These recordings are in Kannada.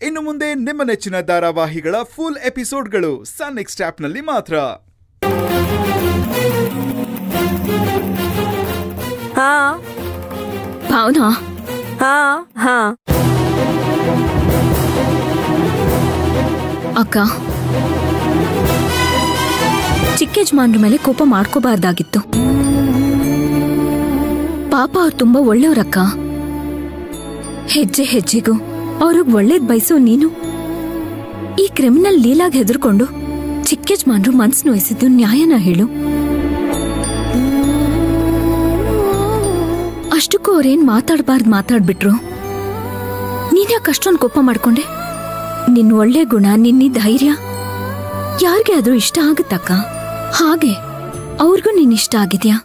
ಇನ್ನು ಮುಂದೆ ನಿಮ್ಮ ನೆಚ್ಚಿನ ಧಾರಾವಾಹಿಗಳ ಫುಲ್ ಎಪಿಸೋಡ್ಗಳು ಸನ್ ನೆಕ್ಸ್ಟ್ ಆಪ್ನಲ್ಲಿ ಮಾತ್ರ ಹಾ ಭಾವನಾ ಹಾ ಹಾ ಅಕ್ಕ ಚಿಕ್ಕ ಯಜಮಾನ್ರ ಮೇಲೆ ಕೋಪ ಮಾಡ್ಕೋಬಾರ್ದಾಗಿತ್ತು ಪಾಪ ಅವ್ರು ತುಂಬಾ ಒಳ್ಳೆಯವ್ರಕ್ಕ ಹೆಜ್ಜೆ ಹೆಜ್ಜೆಗೂ ಅವ್ರಿಗೆ ಒಳ್ಳೇದ್ ಬಯಸೋ ನೀನು ಈ ಕ್ರಿಮಿನಲ್ ಲೀಲಾಗ್ ಹೆದರ್ಕೊಂಡು ಚಿಕ್ಕ ಯಜಮಾನ್ರು ಮನ್ಸು ನೋಯಿಸಿದ್ದು ನ್ಯಾಯನ ಹೇಳು ಅಷ್ಟಕ್ಕೂ ಅವ್ರೇನ್ ಮಾತಾಡ್ಬಾರ್ದು ಮಾತಾಡ್ಬಿಟ್ರು ನೀನ್ಯಾಕೆ ಅಷ್ಟೊಂದು ಕೋಪ ಮಾಡ್ಕೊಂಡೆ ನಿನ್ ಒಳ್ಳೆ ಗುಣ ನಿನ್ನ ಧೈರ್ಯ ಯಾರಿಗೆ ಆದ್ರೂ ಇಷ್ಟ ಆಗುತ್ತಕ್ಕ ಹಾಗೆ ಅವ್ರಿಗೂ ನೀನ್ ಇಷ್ಟ ಆಗಿದ್ಯಾ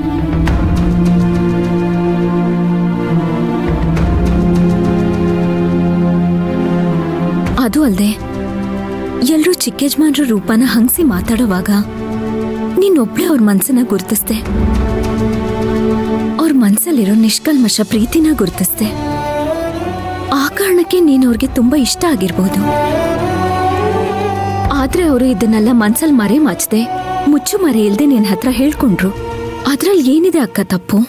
ಅದು ಅಲ್ದೆ ಎಲ್ರೂ ಚಿಕ್ಕ ಯಜಮಾನ್ರ ರೂಪನ ಹಂಗ್ಸಿ ಮಾತಾಡೋವಾಗ ನೀನೊಬ್ಳೆ ಅವ್ರ ಮನ್ಸನ್ನ ಗುರ್ತಿಸ್ದೆ ಅವ್ರ ಮನ್ಸಲ್ಲಿರೋ ನಿಷ್ಕಲ್ಮಶ ಪ್ರೀತಿನ ಗುರ್ತಿಸ್ದೆ ಆ ಕಾರಣಕ್ಕೆ ನೀನು ಅವ್ರಿಗೆ ತುಂಬಾ ಇಷ್ಟ ಆಗಿರ್ಬೋದು ಆದ್ರೆ ಅವರು ಇದನ್ನೆಲ್ಲ ಮನ್ಸಲ್ ಮರೆ ಮಾಚದೆ ಮುಚ್ಚು ಮರೆ ಇಲ್ದೆ ನಿನ್ ಹತ್ರ ಹೇಳ್ಕೊಂಡ್ರು ಅದ್ರಲ್ಲಿ ಏನಿದೆ ಅಕ್ಕ ತಪ್ಪು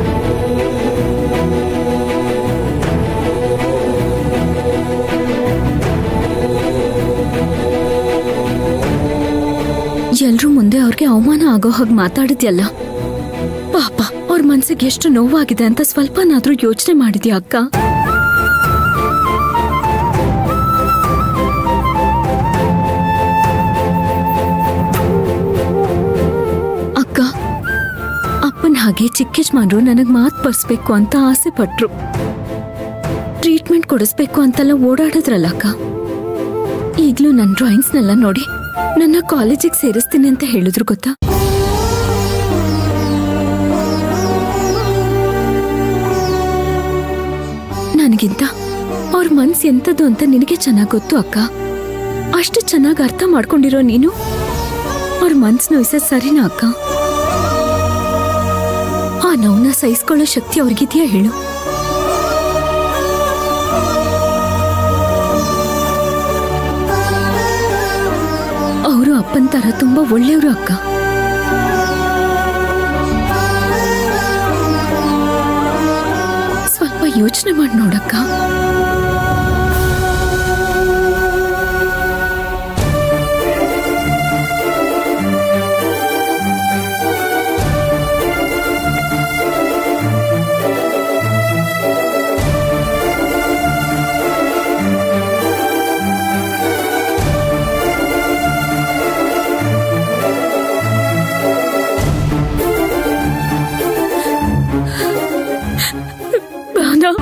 ಎಲ್ರೂ ಮುಂದೆ ಅವ್ರಿಗೆ ಅವಮಾನ ಆಗೋ ಹಾಗೆ ಮಾತಾಡಿದ್ಯಲ್ಲ ಪಾಪ ಅವ್ರ ಮನ್ಸಿಗೆ ಎಷ್ಟು ನೋವಾಗಿದೆ ಅಂತ ಸ್ವಲ್ಪನಾದ್ರೂ ಯೋಚನೆ ಮಾಡಿದ್ಯಾ ಅಕ್ಕ ಅಕ್ಕ ಅಪ್ಪನ ಹಾಗೆ ಚಿಕ್ಕ ಯಜಮಾನ್ರು ನನಗ್ ಮಾತ್ ಬರ್ಸ್ಬೇಕು ಅಂತ ಆಸೆ ಪಟ್ರು ಟ್ರೀಟ್ಮೆಂಟ್ ಕೊಡಿಸ್ಬೇಕು ಅಂತೆಲ್ಲ ಓಡಾಡಿದ್ರಲ್ಲ ಅಕ್ಕ ಈಗ್ಲೂ ನನ್ನ ಡ್ರಾಯಿಂಗ್ಸ್ನೆಲ್ಲ ನೋಡಿ ನನ್ನ ಕಾಲೇಜಿಗೆ ಸೇರಿಸ್ತೀನಿ ಅಂತ ಹೇಳಿದ್ರು ಗೊತ್ತಾ ನನಗಿಂತ ಅವ್ರ ಮನ್ಸ್ ಎಂತದ್ದು ಅಂತ ನಿನಗೆ ಚೆನ್ನಾಗ್ ಗೊತ್ತು ಅಕ್ಕ ಅಷ್ಟು ಚೆನ್ನಾಗಿ ಅರ್ಥ ಮಾಡ್ಕೊಂಡಿರೋ ನೀನು ಅವ್ರ ಮನ್ಸ್ ನೋಯ್ಸೋದ್ ಸರಿನಾ ಅಕ್ಕ ಆ ನೋವನ್ನ ಸಹಿಸ್ಕೊಳ್ಳೋ ಶಕ್ತಿ ಅವ್ರಿಗಿದ್ಯಾ ಹೇಳು ಅವರು ಅಪ್ಪನ ತರ ತುಂಬಾ ಒಳ್ಳೆಯವರು ಅಕ್ಕ ಸ್ವಲ್ಪ ಯೋಚನೆ ಮಾಡಿ ನೋಡಕ್ಕ ಭಾವನಾ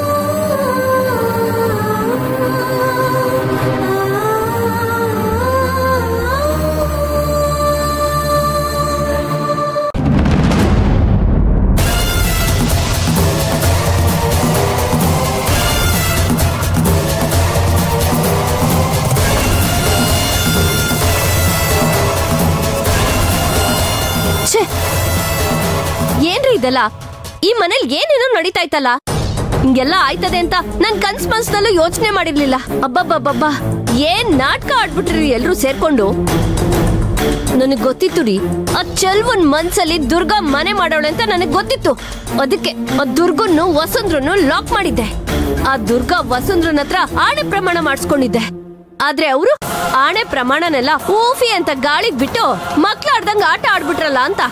ಛೇ ಏನ್ರಿ ಇದೆಲ್ಲ ಈ ಮನೇಲಿ ಏನೇನೋ ನಡೀತಾ ಇತ್ತಲ್ಲ ಹಿಂಗೆಲ್ಲ ಆಯ್ತದೆ ಅಂತ ನನ್ ಕನ್ಸ್ ಮನ್ಸ್ನಲ್ಲೂ ಯೋಚನೆ ಮಾಡಿರ್ಲಿಲ್ಲ ಅಬ್ಬಬ್ಬಬ್ಬಬ್ಬ ಏನ್ ನಾಟಕ ಆಡ್ಬಿಟ್ರಿ ಎಲ್ರೂ ಸೇರ್ಕೊಂಡು ನನಗ್ ಗೊತ್ತಿತ್ತು ರೀ ಆ ಚೆಲ್ವನ್ ಮನ್ಸಲ್ಲಿ ದುರ್ಗಾ ಮನೆ ಮಾಡೋಳೆ ಅಂತ ನನಗ್ ಗೊತ್ತಿತ್ತು ಅದಕ್ಕೆ ಆ ದುರ್ಗನ್ನು ವಸುಂಧ್ರನ್ನು ಲಾಕ್ ಮಾಡಿದ್ದೆ ಆ ದುರ್ಗಾ ವಸುಂಧ್ರನ್ ಹತ್ರ ಆಣೆ ಪ್ರಮಾಣ ಮಾಡಿಸ್ಕೊಂಡಿದ್ದೆ ಆದ್ರೆ ಅವರು ಆಣೆ ಪ್ರಮಾಣನೆಲ್ಲ ಊಫಿ ಅಂತ ಗಾಳಿಗ್ ಬಿಟ್ಟು ಮಕ್ಳಾಡ್ದಂಗ ಆಟ ಆಡ್ಬಿಟ್ರಲ್ಲ ಅಂತ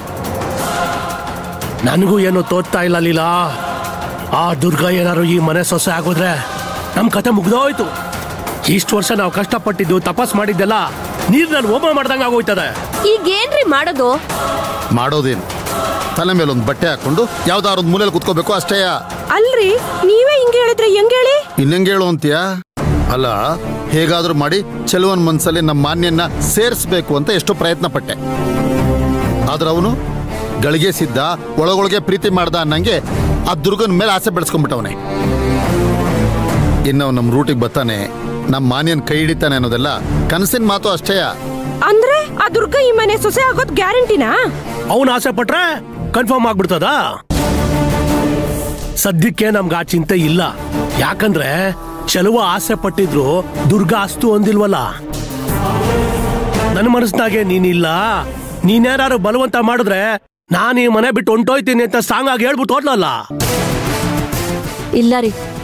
ನನಗೂ ಏನು ತೋಚ್ತಾ ಇಲ್ಲ ಲೀಲಾ ಆ ದುರ್ಗ ಏನಾರು ಈ ಮನೆ ಸೊಸೆ ಆಗೋದ್ರೆ ನಮ್ ಕತೆ ಮುಗ್ದೋಯ್ತು ಇಷ್ಟು ವರ್ಷ ನಾವು ಕಷ್ಟಪಟ್ಟಿದ್ದು ತಪಸ್ ಮಾಡಿದ್ದೆಲ್ಲ ನೀರ್ನಲ್ಲಿ ಹೋಮ ಮಾಡ್ದಂಗ ಆಗೋಯ್ತದೆ ಈಗ ಏನ್ರಿ ಮಾಡೋದು ಮಾಡೋದೇನು ತಲೆ ಮೇಲೆ ಒಂದು ಬಟ್ಟೆ ಹಾಕೊಂಡು ಯಾವ್ದಾದ್ರು ಒಂದು ಮೂಲೆಯಲ್ಲಿ ಕುತ್ಕೋಬೇಕು ಅಷ್ಟೇಯ ಅಲ್ರಿ ನೀವೇ ಹಿಂಗೆ ಹೇಳಿದ್ರೆ ಹೆಂಗ್ ಹೇಳಿ ಇನ್ನೆಂಗೆ ಹೇಳು ಅಂತೀಯ ಅಲ್ಲ ಹೇಗಾದ್ರೂ ಮಾಡಿ ಚೆಲುವನ್ ಮನ್ಸಲ್ಲಿ ನಮ್ಮ ಮಾನ್ಯನ್ನ ಸೇರಿಸ್ಬೇಕು ಅಂತ ಎಷ್ಟೋ ಪ್ರಯತ್ನ ಪಟ್ಟೆ ಆದ್ರೆ ಅವನು ಗಳಿಗೆ ಸಿದ್ದ ಒಳಗೊಳಗೆ ಪ್ರೀತಿ ಮಾಡ್ದ ಅನ್ನಂಗೆ ಆ ದುರ್ಗನ ಮೇಲೆ ಆಸೆ ಬೆಳೆಸ್ಕೊಂಡ್ಬಿಟ್ಟವನೆ ಇನ್ನು ನಮ್ಮ ರೂಟಿಗೆ ಬರ್ತಾನೆ ನಮ್ಮ ಮಾನ್ಯನ್ ಕೈ ಹಿಡಿತಾನೆ ಅನ್ನೋದೆಲ್ಲ ಕನಸಿನ ಮಾತು ಅಷ್ಟೇಯ ಅಂದ್ರೆ ಆ ದುರ್ಗ ಈ ಮನೆ ಸೊಸೆ ಆಗೋದ್ ಗ್ಯಾರಂಟಿನಾ ಅವನ್ ಆಸೆ ಪಟ್ರೆ ಕನ್ಫರ್ಮ್ ಆಗ್ಬಿಡ್ತದ ಸದ್ಯಕ್ಕೆ ನಮ್ಗೆ ಆ ಚಿಂತೆ ಇಲ್ಲ ಯಾಕಂದ್ರೆ ಚೆಲುವ ಆಸೆ ಪಟ್ಟಿದ್ರು ದುರ್ಗಾ ಅಸ್ತು ಅಂದಿಲ್ವಲ್ಲ ನನ್ನ ಮನಸ್ಸಿನಾಗೆ ನೀನಿಲ್ಲ ನೀನ್ಯಾರು ಬಲವಂತ ಮಾಡಿದ್ರೆ ನಾನು ಈ ಮನೆ ಬಿಟ್ಟು ಹೊಂಟೋಯ್ತೀನಿ ಅಂತ ಸ್ಟ್ರಾಂಗ್ ಆಗಿ ಹೇಳ್ಬಿಟ್ಟು ಹೋದ್ಲಲ್ಲ ಇಲ್ಲ ರೀ